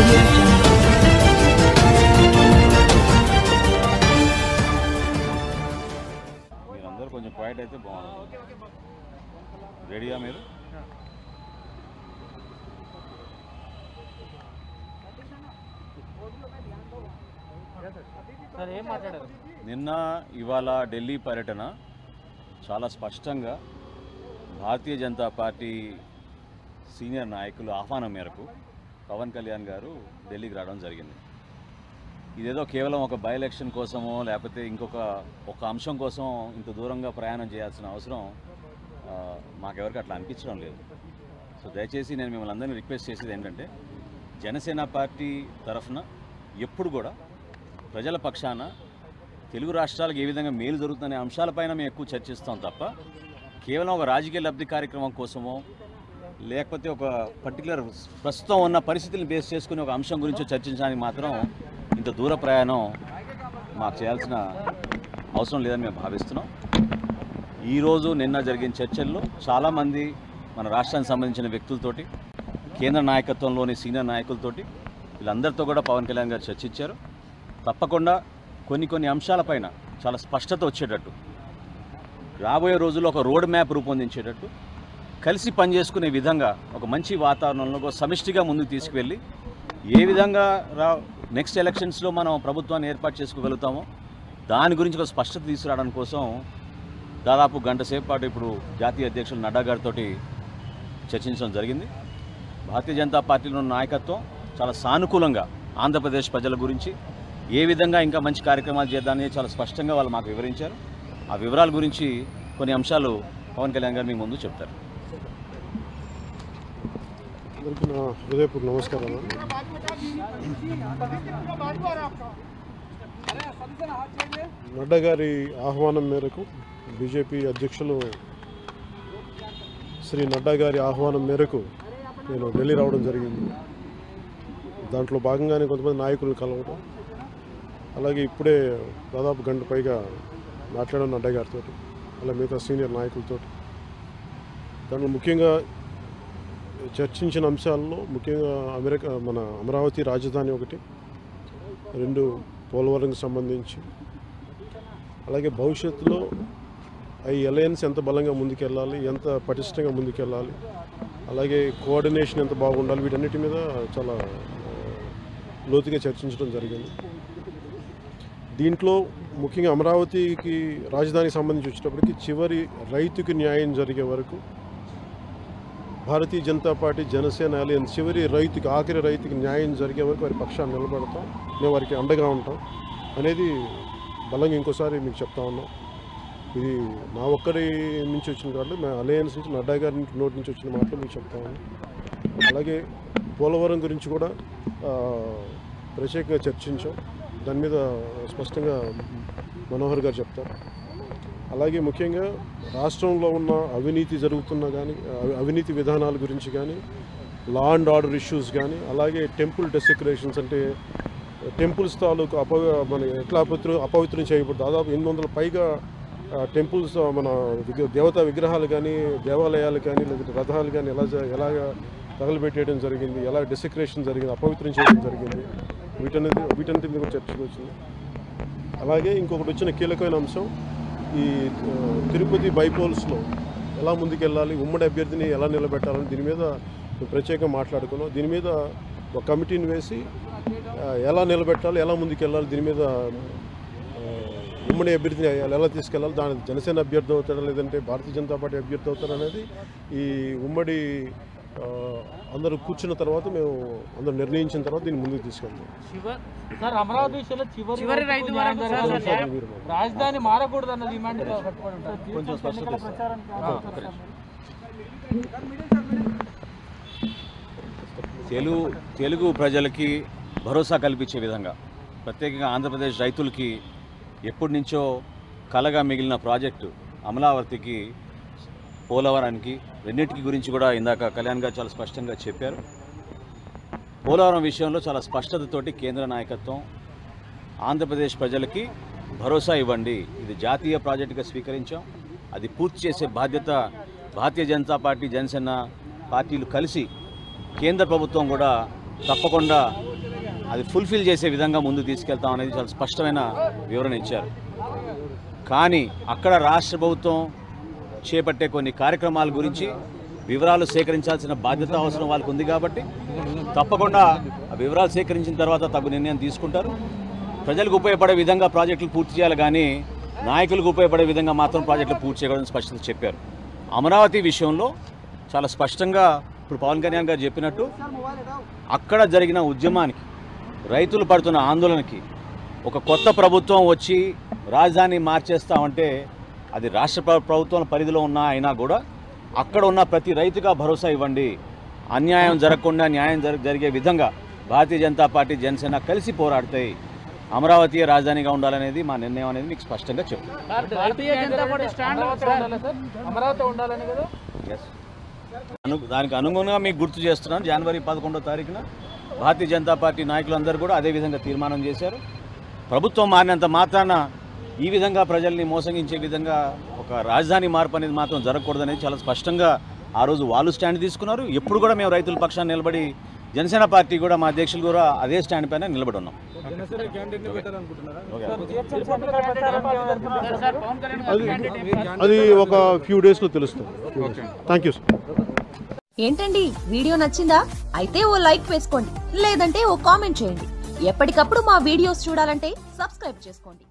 audio jungle. మీరందరూ కొంచెం quiet అయితే బాగుంటుంది రెడీయా మీరు సార్ ఏం మాట్లాడారు నిన్న ఇవాళ ఢిల్లీ పర్యటన చాలా స్పష్టంగా భారతీయ జనతా పార్టీ సీనియర్ నాయకుల ఆహ్వానం మేరకు పవన్ కళ్యాణ్ గారు ఢిల్లీకి రావడం జరిగింది ఇదేదో కేవలం ఒక బై ఎలక్షన్ కోసమో లేకపోతే ఇంకొక ఒక అంశం కోసం ఇంత దూరంగా ప్రయాణం చేయాల్సిన అవసరం ఆ, మాకెవరికి అట్లా అనిపించడం లేదు సో దయచేసి నేను మిమ్మల్ని అందరినీ రిక్వెస్ట్ చేసేది ఏంటంటే జనసేన పార్టీ తరఫున ఎప్పుడు కూడా ప్రజల పక్షాన తెలుగు రాష్ట్రాలకు ఏ విధంగా మేలు జరుగుతుందనే అంశాలపైన మేము ఎక్కువ చర్చిస్తాం తప్ప కేవలం ఒక రాజకీయ లబ్ధి కార్యక్రమం కోసమో లేకపోతే ఒక పర్టికులర్ ప్రస్తుతం ఉన్న పరిస్థితులను బేస్ చేసుకుని ఒక అంశం గురించి చర్చించడానికి మాత్రం ఇంత దూర ప్రయాణం మాకు చేయాల్సిన అవసరం లేదని మేము భావిస్తున్నాం ఈరోజు నిన్న జరిగిన చర్చల్లో చాలామంది మన రాష్ట్రానికి సంబంధించిన వ్యక్తులతోటి కేంద్ర నాయకత్వంలోని సీనియర్ నాయకులతోటి వీళ్ళందరితో కూడా పవన్ కళ్యాణ్ గారు చర్చించారు తప్పకుండా కొన్ని కొన్ని అంశాలపైన చాలా స్పష్టత వచ్చేటట్టు రాబోయే రోజుల్లో ఒక రోడ్ మ్యాప్ రూపొందించేటట్టు కలిసి పనిచేసుకునే విధంగా ఒక మంచి వాతావరణంలో ఒక సమిష్టిగా ముందుకు తీసుకువెళ్ళి ఏ విధంగా రా నెక్స్ట్ ఎలక్షన్స్లో మనం ప్రభుత్వాన్ని ఏర్పాటు చేసుకోగలుగుతామో దాని గురించి ఒక స్పష్టత తీసుకురావడం కోసం దాదాపు గంట సేపు పాటు ఇప్పుడు జాతీయ అధ్యక్షులు నడ్డా గారితో చర్చించడం జరిగింది భారతీయ జనతా పార్టీలో ఉన్న నాయకత్వం చాలా సానుకూలంగా ఆంధ్రప్రదేశ్ ప్రజల గురించి ఏ విధంగా ఇంకా మంచి కార్యక్రమాలు చేద్దామని చాలా స్పష్టంగా వాళ్ళు మాకు వివరించారు ఆ వివరాల గురించి కొన్ని అంశాలు పవన్ కళ్యాణ్ గారు మీ ముందు చెప్తారు అందరికీ నా హృదయపూర్వక నమస్కారం నడ్డా గారి ఆహ్వానం మేరకు బీజేపీ అధ్యక్షులు శ్రీ నడ్డా గారి ఆహ్వానం మేరకు నేను ఢిల్లీ రావడం జరిగింది దాంట్లో భాగంగానే కొంతమంది నాయకులను కలవడం అలాగే ఇప్పుడే దాదాపు గంట పైగా మాట్లాడాను నడ్డా గారితో అలా మిగతా సీనియర్ నాయకులతో దాంట్లో ముఖ్యంగా చర్చించిన అంశాల్లో ముఖ్యంగా అమెరికా మన అమరావతి రాజధాని ఒకటి రెండు పోలవరంకి సంబంధించి అలాగే భవిష్యత్తులో ఈ అలయన్స్ ఎంత బలంగా ముందుకెళ్ళాలి ఎంత పటిష్టంగా ముందుకెళ్ళాలి అలాగే కోఆర్డినేషన్ ఎంత బాగుండాలి వీటన్నిటి మీద చాలా ఆ, లోతుగా చర్చించడం జరిగింది దీంట్లో ముఖ్యంగా అమరావతికి రాజధానికి సంబంధించి వచ్చేటప్పటికి చివరి రైతుకి న్యాయం జరిగే వరకు భారతీయ జనతా పార్టీ జనసేన అలయన్స్ చివరి రైతుకి ఆఖరి రైతుకి న్యాయం జరిగే వరకు వారి పక్షాన్ని నిలబడతాం మేము వారికి అండగా ఉంటాం అనేది బలంగా ఇంకోసారి మీకు చెప్తా ఉన్నాం ఇది నా ఒక్కరి నుంచి వచ్చిన కాదు మా అలయన్స్ నుంచి నడ్డా గారి నుంచి నోటి నుంచి వచ్చిన మాటలు మీకు చెప్తా ఉన్నాం అలాగే పోలవరం గురించి కూడా ఆ, ప్రత్యేకంగా చర్చించాం దాని మీద స్పష్టంగా మనోహర్ గారు చెప్తారు అలాగే ముఖ్యంగా రాష్ట్రంలో ఉన్న అవినీతి జరుగుతున్న కానీ అవి- అవినీతి విధానాల గురించి కానీ లా అండ్ ఆర్డర్ ఇష్యూస్ కానీ అలాగే టెంపుల్ డెసిక్రేషన్స్ అంటే టెంపుల్స్ తాలూకు అప మన ఎట్లా అపవిత్ర అపవిత్రం చేయబడి దాదాపు ఎనిమిది వందల పైగా టెంపుల్స్ మన విగ్ర దేవతా విగ్రహాలు కానీ దేవాలయాలు కానీ లేకపోతే రథాలు కానీ ఎలా జ- ఎలాగ తగలబెట్టేయడం జరిగింది ఎలా డెసిక్రేషన్ జరిగింది అపవిత్రం చేయడం జరిగింది వీటన్నిటి వీటన్నిటి మీద కూడా చర్చకు వచ్చింది అలాగే ఇంకొకటి వచ్చిన కీలకమైన అంశం ఈ ఆ, తిరుపతి బైపోల్స్లో ఎలా ముందుకెళ్ళాలి ఉమ్మడి అభ్యర్థిని ఎలా నిలబెట్టాలని దీని మీద మేము ప్రత్యేకంగా మాట్లాడుకున్నాం దీని మీద ఒక కమిటీని వేసి ఆ, ఎలా నిలబెట్టాలి ఎలా ముందుకెళ్ళాలి దీని మీద ఆ, ఉమ్మడి అభ్యర్థిని ఎలా తీసుకెళ్ళాలి దాని జనసేన అభ్యర్థి అవుతాడా లేదంటే భారతీయ జనతా పార్టీ అభ్యర్థి అవుతారా అనేది ఈ ఉమ్మడి ఆ, అందరూ కూర్చున్న తర్వాత మేము అందరూ నిర్ణయించిన తర్వాత దీన్ని ముందుకు తీసుకెళ్తాం చివరి సార్ అమరావతి విషయంలో చివరి చివరి వరకు రైతు న్యాయం వరకు జరగాలి. సార్ సార్ మీరు మాట్లాడండి. రాజధాని మారకూడదు అన్న డిమాండ్ కట్టుబడి ఉంటారు కొంచెం స్పష్టత ఇస్తారు. తెలుగు తెలుగు ప్రజలకి భరోసా కల్పించే విధంగా ప్రత్యేకంగా ఆంధ్రప్రదేశ్ రైతులకి ఎప్పటి నుంచో కలగా మిగిలిన ప్రాజెక్టు అమలావతికి పోలవరానికి రెండింటికి గురించి కూడా ఇందాక కళ్యాణ్ గారు చాలా స్పష్టంగా చెప్పారు పోలవరం విషయంలో చాలా స్పష్టతతోటి కేంద్ర నాయకత్వం ఆంధ్రప్రదేశ్ ప్రజలకి భరోసా ఇవ్వండి ఇది జాతీయ ప్రాజెక్టుగా స్వీకరించాం అది పూర్తి చేసే బాధ్యత భారతీయ జనతా పార్టీ జనసేన పార్టీలు కలిసి కేంద్ర ప్రభుత్వం కూడా తప్పకుండా అది ఫుల్ఫిల్ చేసే విధంగా ముందు తీసుకెళ్తాం అనేది చాలా స్పష్టమైన వివరణ ఇచ్చారు కానీ అక్కడ రాష్ట్ర ప్రభుత్వం చేపట్టే కొన్ని కార్యక్రమాల గురించి వివరాలు సేకరించాల్సిన బాధ్యత అవసరం వాళ్ళకు ఉంది కాబట్టి తప్పకుండా ఆ వివరాలు సేకరించిన తర్వాత తగు నిర్ణయం తీసుకుంటారు ప్రజలకు ఉపయోగపడే విధంగా ప్రాజెక్టులు పూర్తి చేయాలి కానీ నాయకులకు ఉపయోగపడే విధంగా మాత్రం ప్రాజెక్టులు పూర్తి చేయకూడదని స్పష్టత చెప్పారు అమరావతి విషయంలో చాలా స్పష్టంగా ఇప్పుడు పవన్ కళ్యాణ్ గారు చెప్పినట్టు అక్కడ జరిగిన ఉద్యమానికి రైతులు పడుతున్న ఆందోళనకి ఒక కొత్త ప్రభుత్వం వచ్చి రాజధాని మార్చేస్తామంటే అది రాష్ట్ర ప్ర- ప్రభుత్వం పరిధిలో ఉన్నా అయినా కూడా అక్కడ ఉన్న ప్రతి రైతుగా భరోసా ఇవ్వండి అన్యాయం జరగకుండా న్యాయం జర- జరిగే విధంగా భారతీయ జనతా పార్టీ జనసేన కలిసి పోరాడతాయి అమరావతి రాజధానిగా ఉండాలనేది మా నిర్ణయం అనేది మీకు స్పష్టంగా చెప్తాను భారతీయ జనతా పార్టీ స్టాండ్ ఉండాలి సార్ అమరావతి ఉండాలని కదా అను దానికి అనుగుణంగా మీకు గుర్తు చేస్తున్నాను జనవరి పదకొండో తారీఖున భారతీయ జనతా పార్టీ నాయకులందరూ కూడా అదే విధంగా తీర్మానం చేశారు ప్రభుత్వం మారినంత మాత్రాన ఈ విధంగా ప్రజల్ని మోసగించే విధంగా ఒక రాజధాని మార్పు అనేది మాత్రం జరగకూడదనేది చాలా స్పష్టంగా ఆ రోజు వాళ్ళు స్టాండ్ తీసుకున్నారు ఎప్పుడు కూడా మేము రైతుల పక్షాన్ని నిలబడి జనసేన పార్టీ కూడా మా అధ్యక్షులు కూడా అదే స్టాండ్ పైన నిలబడి ఉన్నాం ఓకే. అది అది ఒక ఫ్యూ డేస్లో తెలుస్తుంది థ్యాంక్ యూ సార్ ఏంటండి వీడియో నచ్చిందా అయితే ఓ లైక్ వేసుకోండి లేదంటే ఓ కామెంట్ చేయండి ఎప్పటికప్పుడు మా వీడియోస్ చూడాలంటే సబ్స్క్రైబ్ చేసుకోండి